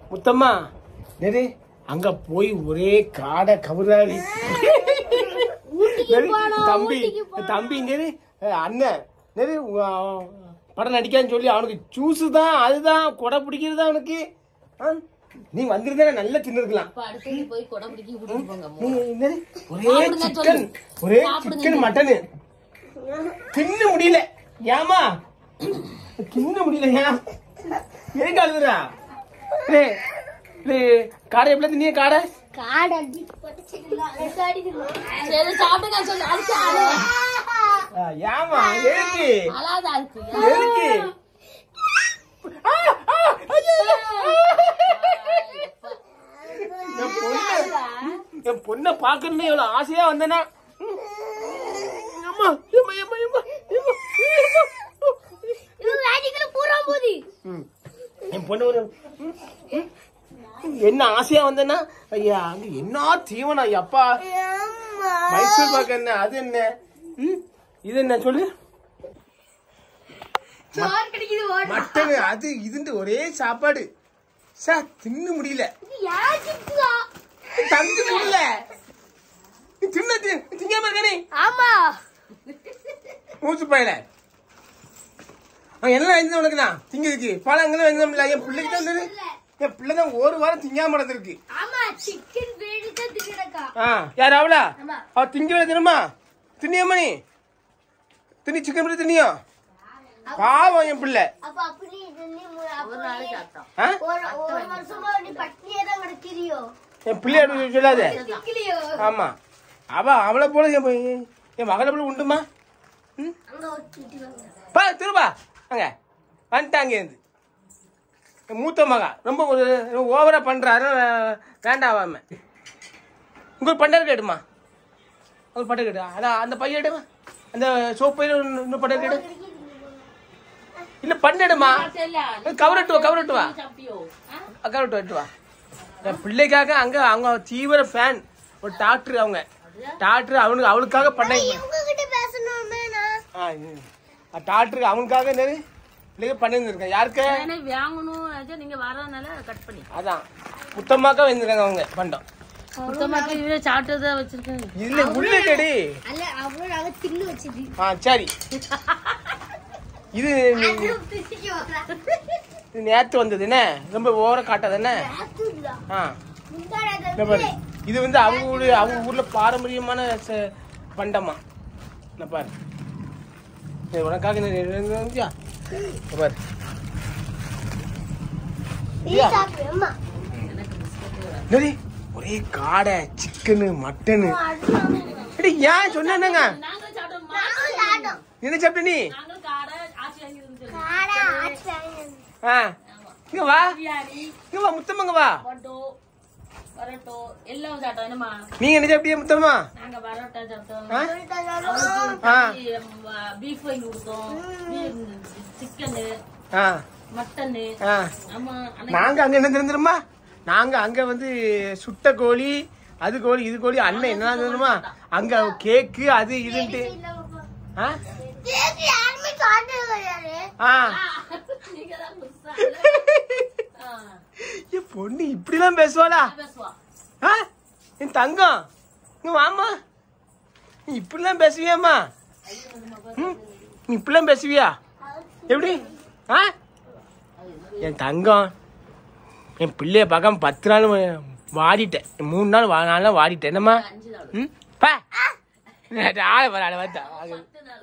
முத்தம்மா நெரு அங்க போய் ஒரே காடை கவுராளி நெரு, தம்பி தம்பி நெரு அஹ், அண்ணன் நெரு உ- படம் நடிக்கான்னு சொல்லி அவனுக்கு ஜூஸ் தான் அதுதான் கொடை பிடிக்கிறது தான் அவனுக்கு ஆ? நீ வந்திருந்தா நல்லா தின்னுருக்கலாம் அப்ப அடுத்தது போய் கொடை பிடிக்க கூட்டிட்டு போங்க நீ என்னது? ஒரே சாப்பிடுங்க சிக்கன் சொல்லு. ஒரே சாப்பிடுங்க சிக்கன் மட்டனு தின்னு முடியல ஏமா தின்னு முடியல ஏன் எதுக்கு அழுதுறா டேய், டேய், காடை எப்படி தின்னிய காடை சரி சாப்பிடுங்க சொல்லு அதுக்கு அழு. ஆ, ஏமா எதுக்கு அழாத அதுக்கு எதுக்கு ஆ, ஆ, ஐயோ, என் பொண்ணு என் பொண்ணை பாக்கணும்னு எவ்வளவு ஆசையா வந்தேனா ம். அம்மா, எம்மா, எம்மா, எம்மா, எம்மா, எம்மா. ம். என் பொண்ணு ஒரு ம், ம். என்ன ஆசையா வந்தேன்னா ஐயா அங்க என்ன தீவனம் ஐயா, அப்பா மைசூர் பாக்கு என்ன அது என்ன ம்? இது என்ன சொல்லு மட்டன் அது இதுன்ட்டு ஒரே சாப்பாடு சார் தின்னு முடியல தந்து முடியல நீ தின்ன தி- திங்காம இருக்கானே ஆமா மூச்சு பையல அவன் என்ன எழுந்த உனக்கு நான் திங்கிறதுக்கு பழங்களும் எழுந்த முடியல என் பிள்ளைக்கு தான் இருந்தது என் பிள்ளை தான் ஒரு வாரம் திங்காம நடந்திருக்கு ஆமா சிக்கன் பிரியாணி தான் திங்கடக்கா ஆ யார் அவளா ஆமா. அவ திங்க தினமா தின்னியம்மா நீ தின்னி சிக்கன் பிள்ளை தின்னியோ பாவம் என் பிள்ளை அப்ப அப்படி தின்னி மு- அப்ப ஒரு நாளைக்கு அர்த்தம் ஆ? ஒரு ஒரு வருஷமா நீ பட்டினியே தான் கிடக்கிறியோ என் பிள்ளை அப்படி சொல்லாத திக்கலையோ ஆமா அவ அவளை போல என் பையன், என் மகளை போல உண்டுமா அங்க ஒரு திட்டி வாங்க பா திருப்பா அங்க வந்துட்டாங்க இருந்து என் மூத்த மகா ரொம்ப ஒரு ஓவரா பண்றாரு வேண்டாம் அவன் உங்களுக்கு பண்டர் கேடுமா ஒரு பண்டர் கேடு அதான் அந்த பையன் எடுமா அந்த சோப்பு பையில இன்னும் இன்னும் பண்டர் கேடு இல்ல பண்ணெடுமா கவரட்டு கவரட்டு வா சாப்பிட்டியோ கவரட்டு எடுத்து வா என் பிள்ளைக்காக அங்க அவங்க தீவிர ஃபேன் ஒரு டாக்டர் அவங்க டாக்டர் அவனுக்கு அவளுக்காக பண்ணாங்க இவங்க கிட்ட பேசணுமே நான் ஆ, இது. ஆ, டாக்டருக்கு அவனுக்காக என்னது பிள்ளைங்க பண்ணியிருந்திருக்கேன் யாருக்கு எனக்கு வாங்கணும் நினைச்சா நீங்க வரதுனால கட் பண்ணி அதான் புத்தமாக்கா வந்திருக்காங்க அவங்க பண்டம் சுத்தமாக இவரே சாப்பிட்டதை வச்சிருக்கேன் இதுல உள்ளடி அல்ல அவ்வளவு நாங்க தின்னு வச்சது ஆ சரி இது திட்டிக்கு வரா இது நேத்து வந்தது என்ன ரொம்ப ஓவரா காட்டாது என்ன ஆத்துடா ஆ முந்தாடா இந்த பாரு இது வந்து அவங்க ஊரு அவங்க ஊர்ல பாரம்பரியமான ச- பண்டமா இந்த பாரு இது உனக்காக இந்த ரெண்டு ரெண்டு வந்துச்சா? இந்த பாரு நீ சாப்பிடு அம்மா என்னடி? ஒரே காடை சிக்கனு மட்டனு அடி ஏன் சொன்னேங்க நாங்களும் சாப்பிட்டோம் நானும் சாப்பிட்டோம் என்ன சாப்பிட்ட நீ நாங்களும் காடை ஆச்சி வாங்கி இருந்துச்சு காடா ஆச்சு வாங்கினது. ஆ இங்க வா பிரியாணி இங்க வா முத்தம்மங்க வா பட்டோ பரோட்டோ எல்லாம் சாப்பிட்டோம் என்னம்மா நீங்க என்ன சாப்பிட்டியா முத்தம்மா நாங்க பரோட்டா சாப்பிட்டோம் ஆ? சொல்லிட்டு வரோம். ஆ. பீஃப் வாங்கி கொடுத்தோம் சிக்கனு ஆ மட்டனு ஆ ஆமா நாங்க அங்க என்ன தெரிஞ்சிருமா நாங்க அங்க வந்து சுட்ட கோழி அது கோழி இது கோழி அண்ணன் என்ன தெரியுமா அங்க கேக்கு அது இதுன்ட்டு ஆ? கேக்கு யாருமே சாப்பிட்டது கிடையாது. ஆ நீங்க தான் புதுசா என் பொண்ணு இப்படிலாம் பேசுவாளா பேசுவா ஆ? என் தங்கம் இங்க வாமா நீ இப்படிலாம் பேசுவியாம்மா ம்? நீ இப்படிலாம் பேசுவியா எப்படி ஆ என் தங்கம் என் பிள்ளைய பார்க்காம பத்து நாள் வாடிட்டேன் மூணு நாள் வா- நாலு நாள் வாடிட்டேன் என்னம்மா அஞ்சு நாள் ம் பா ஆளை வர ஆளை பார்த்தா பத்து நாள்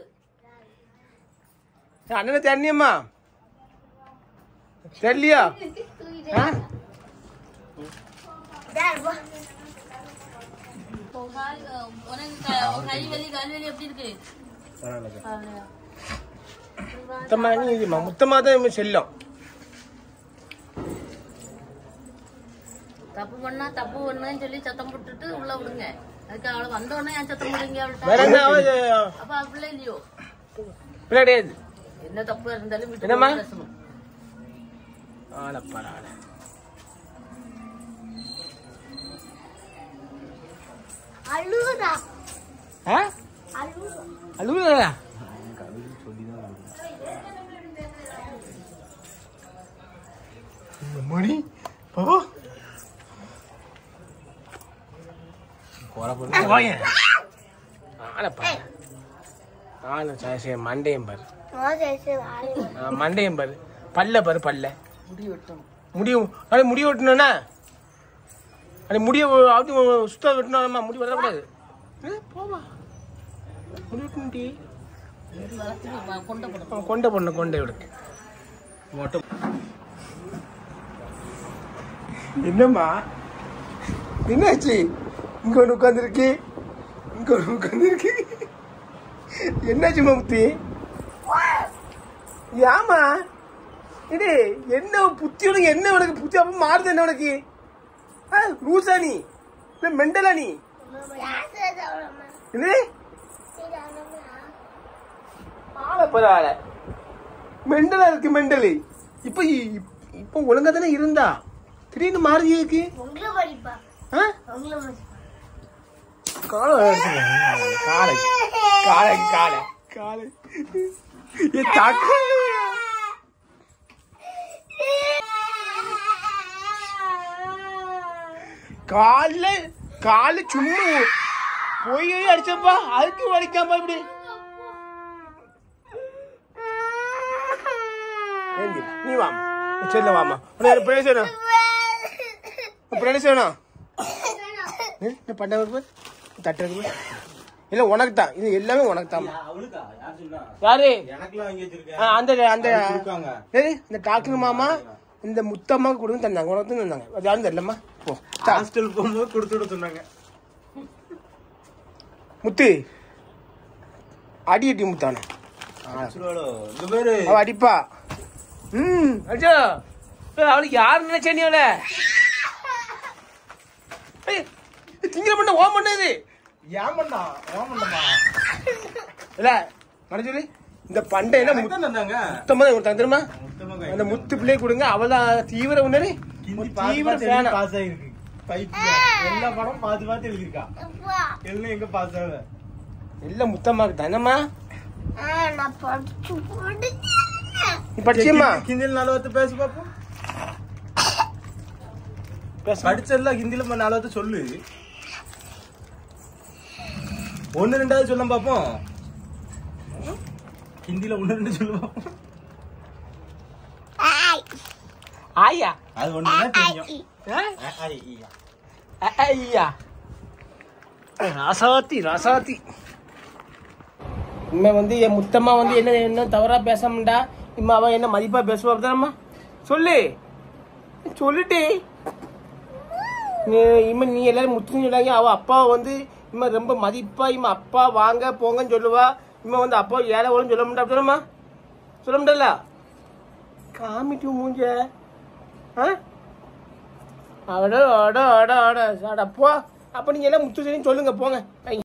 அண்ணனை தெரியலையம்மா தெரியலையா ஆ டேய், வா. உன் கால், உனக்கு க- உன் கை வலி கால் வலி எப்படி இருக்கு முத்தம்மா நீ இதுமா முத்தமா தான் இவன் செல்லம் தப்பு பண்ணா தப்பு பண்ணுன்னு சொல்லி சத்தம் போட்டுட்டு உள்ள விடுங்க அதுக்கு அவளை வந்த உடனே ஏன் சத்தம் போடுங்க வேற அவள்கிட்ட என்ன ஆகுது? அப்ப அப்படிலாம் இல்லையோ கிடையாது என்ன தப்பு இருந்தாலும் விட்டு என்னம்மா? போட்டு பேசணும் ஆளப்பாட ஆள அழுகுதா ஆ அழுகுதா அழுகுதா மணி ஓ போயேன் ஆளை பாரு ஆளை சரி, சரி, மண்டையும் பாரு நான் சரி ஆளு ஆ, மண்டையும் பாரு பல்ல பாரு பல்ல முடியும் அது முடி வெட்டணும்னா அது முடிய அப்படி சுத்தா வெட்டணும்மா முடி வரக்கூடாது ஏ, போவா முடி வெட்டணும்டி வளர்த்து கொண்ட போடும் அவன் கொண்டை பொண்ணு கொண்டை விடு என்னம்மா என்னாச்சு இங்க ஒன்று உட்காந்துருக்கு இங்க ஒன்று உட்காந்துருக்கு என்னாச்சு முத்தி ஏமா இது என்ன புத்தி உனக்கு என்ன உனக்கு புத்தி அப்ப மாறுது என்ன உனக்கு ஆ, லூசா நீ இல்ல மெண்டலா நீ யார் சரி அவ்வளோமா இது சரி அவ்வளோமா ஆளை பாரு ஆளை மெண்டலா இருக்கு மெண்டலு இப்ப இ- இப்ப ஒழுங்கா தானே இருந்தா திடீர்னு மாறி இருக்கு உங்களை படிப்பா ஆ? உங்களை படிப்பா காலை எடுத்துக்க. காலை காலை காலை காலை ஏ தாக்கு கால்ல காலு சும்மா போய் அடிச்சப்பா அதுக்கு வலிக்காம இப்படி ஏந்தி, நீ வாமா நீ செல்ல வாமா உனக்கு பேசணும் அப்புறம் என்ன செய்யணும் ஏ, என்ன பண்ண வருது தட்டுறது இல்ல உனக்கு தான் இது எல்லாமே உனக்கு தான் அவளுக்கா யார் சொன்னா யாரு எனக்குலாம் வாங்கி வச்சிருக்கேன் ஆ, அந்த அந்த அது கொடுக்காங்க. ஏய், இந்த டாக்டர் மாமா இந்த முத்தம்மா கொடுங்க தந்தாங்க உனக்கு தான் தந்தாங்க அது யாரும் தெரியலம்மா போ தா. ஹாஸ்டல் போகும்போது கொடுத்து விட சொன்னாங்க முத்து அடி அடி முத்தானே சுரோலோ, இந்த பேரு அவ அடிப்பா ம் அடிச்சா ஏய், அவளுக்கு யார் நினைச்சே நீ அவள ஏய், திங்கிற பண்ண ஓம் பண்ணது ஏன் பண்ணா ஏன் பண்ணமா இல்ல மனசு இந்த பண்டை என்ன எனக்கு தான் தந்தாங்க முத்தமா கொடுத்தாங்க தெரியுமா மொத்தமா அந்த முத்து பிள்ளை கொடுங்க அவதான் தீவிர உணரு ஹிந்தி தீவிர பார்த்து ஃபேனா பாஸ் ஆயிருக்கு பைத்தியம். எல்லா படம் பார்த்து பார்த்து எழுதியிருக்கா அப்பா எல்லாம் எங்க பாஸ் ஆகல எல்லாம் முத்தம்மாக்கு தானம்மா ஆ, நான் படிச்சு போடுறேன் நீ படிச்சியம்மா ஹிந்தியில் நாலு வார்த்தை பேசு பாப்போம் பேச படிச்சதுல ஹிந்தியில ம- நாலு வார்த்தை சொல்லு ஒன்னு ரெண்டாவது சொல்ல பாப்போம் ஹிந்தியில ஒன்னு ரெண்டு சொல்லு பாப்போம் ஆய் ஆயா அது ஒண்ணுதான் தெரியும் ஆ? அ, ஐ, ஈ. அ- ஐயா ராசாத்தி ராசாத்தி இம்மா வந்து என் முத்தம்மா வந்து என்ன என்ன தவறா பேசாமண்டா இம்மா அவன் என்ன மதிப்பா பேசுவா அப்படிதானம்மா சொல்லு சொல்லிட்டு நீ இம்மா நீ எல்லாரும் முத்துன்னு சொல்லாங்க அவ அப்பாவை வந்து இம்மா ரொம்ப மதிப்பா இம்மா அப்பா வாங்க போங்கன்னு சொல்லுவா இம்மா வந்து அப்பா ஏழை ஒழுங்கு சொல்ல முடியா அப்படிதானம்மா சொல்ல முடியல காமிட்டு மூஞ்ச ஆ அட அட அட அட அட போ அப்ப நீங்க எல்லாம் முத்து சரின்னு சொல்லுங்க போங்க